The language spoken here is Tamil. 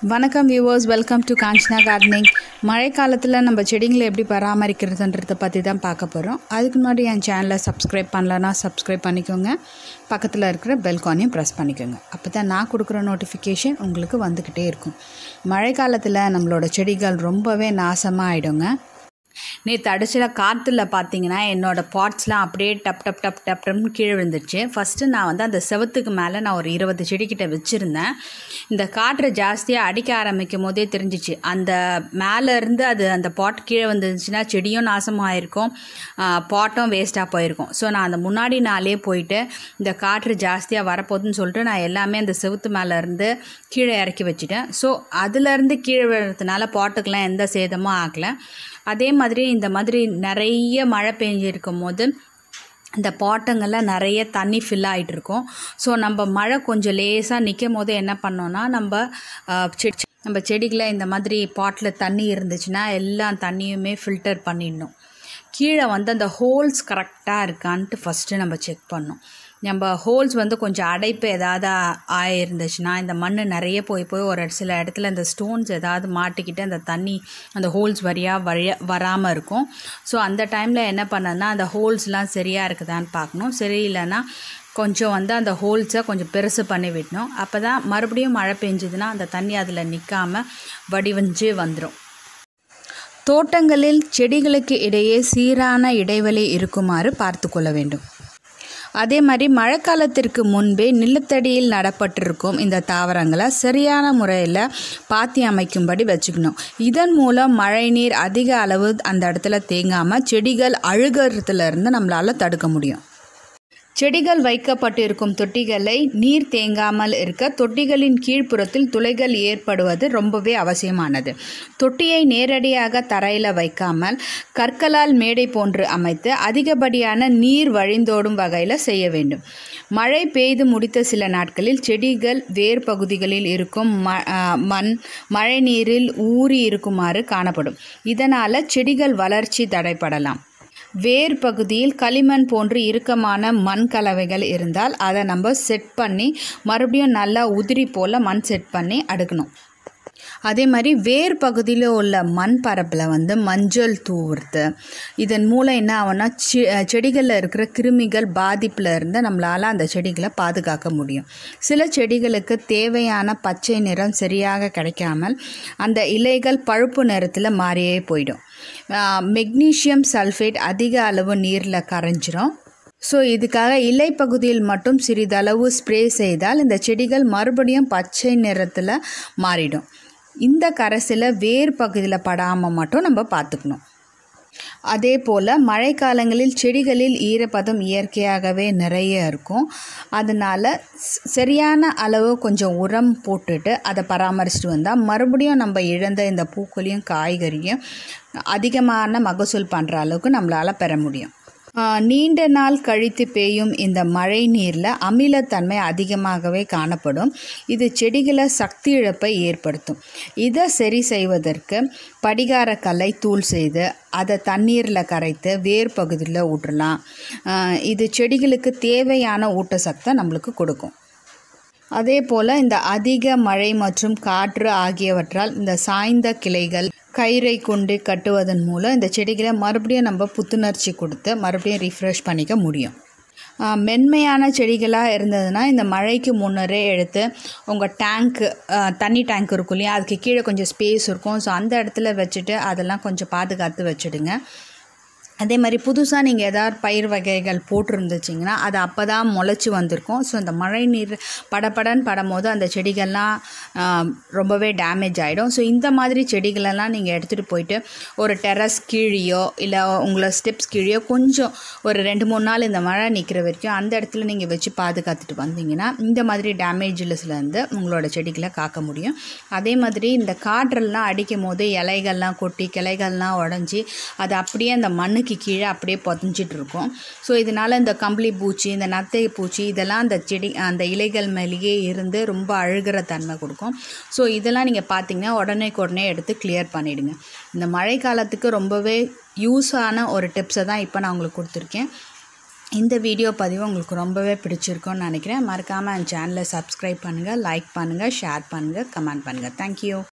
வணக்கம் viewers welcome to Kanchana gardening மழை காலத்தில் நம்ம செடிங்களை எப்படி பராமரிக்கிறதுன்றதை பற்றி தான் பார்க்க போகிறோம் அதுக்கு முன்னாடி என் சேனலை சப்ஸ்கிரைப் பண்ணலன்னா சப்ஸ்கிரைப் பண்ணிக்கோங்க பக்கத்தில் இருக்கிற பெல்கானையும் ப்ரெஸ் பண்ணிக்கோங்க அப்போ தான் நான் கொடுக்குற நோட்டிஃபிகேஷன் உங்களுக்கு வந்துக்கிட்டே இருக்கும் மழை காலத்தில் நம்மளோட செடிகள் ரொம்பவே நாசமாக ஆகிடுங்க நேற்று அடிச்சில காற்றுல பார்த்தீங்கன்னா என்னோடய பாட்ஸ்லாம் அப்படியே டப் டப் டப் டப் டப்னு கீழே விழுந்துருச்சு ஃபஸ்ட்டு நான் வந்து அந்த செவத்துக்கு மேலே நான் ஒரு இருபது செடிக்கிட்ட வச்சுருந்தேன் இந்த காற்று ஜாஸ்தியாக அடிக்க ஆரம்பிக்கும் போதே தெரிஞ்சிச்சு அந்த மேலே இருந்து அது அந்த பாட் கீழே வந்துருந்துச்சுன்னா செடியும் நாசமாயிருக்கும் பாட்டும் வேஸ்ட்டாக போயிருக்கும் ஸோ நான் அந்த முன்னாடி நாளே போயிட்டு இந்த காற்று ஜாஸ்தியாக வரப்போகுதுன்னு சொல்லிட்டு நான் எல்லாமே அந்த செவுத்து மேலே இருந்து கீழே இறக்கி வச்சுட்டேன் ஸோ அதுலேருந்து கீழே விழுறதுனால பாட்டுக்கெலாம் எந்த சேதமும் ஆகலை அதே மாதிரி இந்த மாதிரி நிறைய மழை பெஞ்சிருக்கும் போது இந்த பாட்டங்கள்லாம் நிறைய தண்ணி ஃபில் ஆகிட்டு இருக்கும் ஸோ நம்ம மழை கொஞ்சம் லேசாக நிற்கும் போது என்ன பண்ணோன்னா நம்ம செடி நம்ம செடிகளை இந்த மாதிரி பாட்டில் தண்ணி இருந்துச்சுன்னா எல்லா தண்ணியுமே ஃபில்டர் பண்ணிடணும் கீழே வந்து அந்த ஹோல்ஸ் கரெக்டாக இருக்கான்ட்டு ஃபஸ்ட்டு நம்ம செக் பண்ணணும் நம்ம ஹோல்ஸ் வந்து கொஞ்சம் அடைப்பு ஏதாவது ஆயிருந்துச்சுன்னா இந்த மண் நிறைய போய் போய் ஒரு சில இடத்துல இந்த ஸ்டோன்ஸ் ஏதாவது மாட்டிக்கிட்டு அந்த தண்ணி அந்த ஹோல்ஸ் வழியாக வழிய வராமல் இருக்கும் ஸோ அந்த டைமில் என்ன பண்ணனா அந்த ஹோல்ஸ்லாம் சரியாக இருக்குதான்னு பார்க்கணும் சரியில்லைன்னா கொஞ்சம் வந்து அந்த ஹோல்ஸை கொஞ்சம் பெருசு பண்ணி விடணும் அப்போ தான் மறுபடியும் மழை பெஞ்சதுன்னா அந்த தண்ணி அதில் நிற்காமல் வடிவஞ்சு வந்துடும் தோட்டங்களில் செடிகளுக்கு இடையே சீரான இடைவெளி இருக்குமாறு பார்த்து கொள்ள வேண்டும் அதே மாதிரி மழைக்காலத்திற்கு முன்பே நிலத்தடியில் நடப்பட்டிருக்கும் இந்த தாவரங்களை சரியான முறையில் பாத்தி அமைக்கும்படி வச்சுக்கணும் இதன் மூலம் மழைநீர் அதிக அளவு அந்த இடத்துல தேங்காமல் செடிகள் அழுகிறதுலேருந்து நம்மளால் தடுக்க முடியும் செடிகள் வைக்கப்பட்டிருக்கும் தொட்டிகளை நீர் தேங்காமல் இருக்க தொட்டிகளின் கீழ்ப்புறத்தில் துளைகள் ஏற்படுவது ரொம்பவே அவசியமானது தொட்டியை நேரடியாக தரையில் வைக்காமல் கற்களால் மேடை போன்று அமைத்து அதிகப்படியான நீர் வழிந்தோடும் வகையில் செய்ய வேண்டும் மழை பெய்து முடித்த சில நாட்களில் செடிகள் வேர் பகுதிகளில் இருக்கும் ம மண் மழை நீரில் ஊறி இருக்குமாறு காணப்படும் இதனால் செடிகள் வளர்ச்சி தடைப்படலாம் வேர் பகுதியில் களிமண் போன்று இறுக்கமான மண் கலவைகள் இருந்தால் அதை நம்ம செட் பண்ணி மறுபடியும் நல்லா உதிரி போல் மண் செட் பண்ணி அடுக்கணும் அதே மாதிரி வேர் பகுதியில் உள்ள மண் பரப்பில் வந்து மஞ்சள் தூவுறது இதன் மூலம் என்ன ஆகும்னா செ செடிகளில் இருக்கிற கிருமிகள் பாதிப்பில் இருந்து நம்மளால் அந்த செடிகளை பாதுகாக்க முடியும் சில செடிகளுக்கு தேவையான பச்சை நிறம் சரியாக கிடைக்காமல் அந்த இலைகள் பழுப்பு நிறத்தில் மாறியே போயிடும் மெக்னீஷியம் சல்ஃபேட் அதிக அளவு நீரில் கரைஞ்சிரும் ஸோ இதுக்காக இலை பகுதியில் மட்டும் சிறிதளவு ஸ்ப்ரே செய்தால் இந்த செடிகள் மறுபடியும் பச்சை நிறத்தில் மாறிடும் இந்த கரைசலை வேர் பகுதியில் படாமல் மட்டும் நம்ம பார்த்துக்கணும் அதே போல் மழைக்காலங்களில் செடிகளில் ஈரப்பதம் இயற்கையாகவே நிறைய இருக்கும் அதனால் சரியான அளவு கொஞ்சம் உரம் போட்டுட்டு அதை பராமரிச்சுட்டு வந்தால் மறுபடியும் நம்ம இழந்த இந்த பூக்களையும் காய்கறியும் அதிகமான மகசூல் பண்ணுற அளவுக்கு நம்மளால் பெற முடியும் நீண்ட நாள் கழித்து பெய்யும் இந்த மழை நீரில் அமிலத்தன்மை அதிகமாகவே காணப்படும் இது செடிகளை சக்தி இழப்பை ஏற்படுத்தும் இதை சரி செய்வதற்கு படிகார கல்லை தூள் செய்து அதை தண்ணீரில் கரைத்து வேர் பகுதியில் விட்டுறலாம் இது செடிகளுக்கு தேவையான ஊட்டசக்தை நம்மளுக்கு கொடுக்கும் அதே போல் இந்த அதிக மழை மற்றும் காற்று ஆகியவற்றால் இந்த சாய்ந்த கிளைகள் கயிறை கொண்டு கட்டுவதன் மூலம் இந்த செடிகளை மறுபடியும் நம்ம புத்துணர்ச்சி கொடுத்து மறுபடியும் ரிஃப்ரெஷ் பண்ணிக்க முடியும் மென்மையான செடிகளாக இருந்ததுன்னா இந்த மழைக்கு முன்னரே எடுத்து உங்கள் டேங்க்கு தண்ணி டேங்க் இருக்கும் இல்லையா அதுக்கு கீழே கொஞ்சம் ஸ்பேஸ் இருக்கும் ஸோ அந்த இடத்துல வச்சுட்டு அதெல்லாம் கொஞ்சம் பாதுகாத்து வச்சுடுங்க அதே மாதிரி புதுசாக நீங்கள் எதாவது பயிர் வகைகள் போட்டிருந்துச்சிங்கன்னா அது அப்போ தான் முளைச்சி வந்திருக்கும் ஸோ இந்த மழை நீர் படப்படன்னு படும் போது அந்த செடிகள்லாம் ரொம்பவே டேமேஜ் ஆகிடும் ஸோ இந்த மாதிரி செடிகளெல்லாம் நீங்கள் எடுத்துகிட்டு போயிட்டு ஒரு டெரஸ் கீழேயோ இல்லை உங்களை ஸ்டெப்ஸ் கீழேயோ கொஞ்சம் ஒரு ரெண்டு மூணு நாள் இந்த மழை நிற்கிற வரைக்கும் அந்த இடத்துல நீங்கள் வச்சு பாதுகாத்துட்டு வந்தீங்கன்னா இந்த மாதிரி டேமேஜ்லஸ்லேருந்து உங்களோட செடிகளை காக்க முடியும் அதே மாதிரி இந்த காற்றெல்லாம் அடிக்கும் போது இலைகள்லாம் கொட்டி கிளைகள்லாம் உடஞ்சி அது அப்படியே அந்த மண்ணு மண்ணுக்கு கீழே அப்படியே புதஞ்சிட்டு இருக்கும் ஸோ இதனால் இந்த கம்பளி பூச்சி இந்த நத்தை பூச்சி இதெல்லாம் அந்த செடி அந்த இலைகள் மேலேயே இருந்து ரொம்ப அழுகிற தன்மை கொடுக்கும் ஸோ இதெல்லாம் நீங்கள் பார்த்தீங்கன்னா உடனே உடனே எடுத்து கிளியர் பண்ணிவிடுங்க இந்த மழை காலத்துக்கு ரொம்பவே யூஸான ஒரு டிப்ஸை தான் இப்போ நான் உங்களுக்கு கொடுத்துருக்கேன் இந்த வீடியோ பதிவு உங்களுக்கு ரொம்பவே பிடிச்சிருக்கும்னு நினைக்கிறேன் மறக்காமல் என் சேனலை சப்ஸ்கிரைப் பண்ணுங்கள் லைக் பண்ணுங்கள் ஷேர் பண்ணுங்கள் கமெண்ட் பண்ணுங்கள் தேங்க்யூ